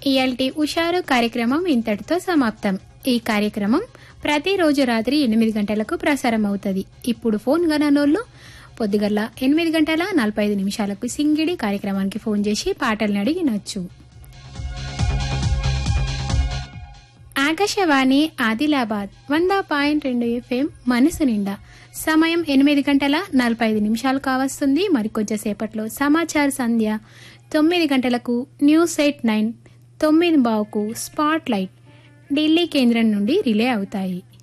ఇయాల్టి ఉషారు కార్యక్రమం ఇంతటితో సమాప్తం ఈ కార్యక్రమం ప్రతిరోజు రాత్రి ఎనిమిది గంటలకు ప్రసారం అవుతుంది ఇప్పుడు ఫోన్ గననోళ్ళు పొద్దుగల్ల ఎనిమిది గంటల నలభై ఐదు నిమిషాలకు సింగిడి కార్యక్రమానికి ఫోన్ చేసి పాటలను అడిగినచ్చు ఆకాశవాణి ఆదిలాబాద్ వంద పాయింట్ రెండు ఎఫ్ఎం మనసు నిండా సమయం ఎనిమిది గంటల నలభై ఐదు నిమిషాలు కావస్తుంది మరికొంచెంసేపట్లో సమాచార సంధ్య తొమ్మిది గంటలకు న్యూస్ ఎయిట్ నైన్ తొమ్మిది బావుకు స్పాట్ లైట్ ఢిల్లీ కేంద్రం నుండి రిలే అవుతాయి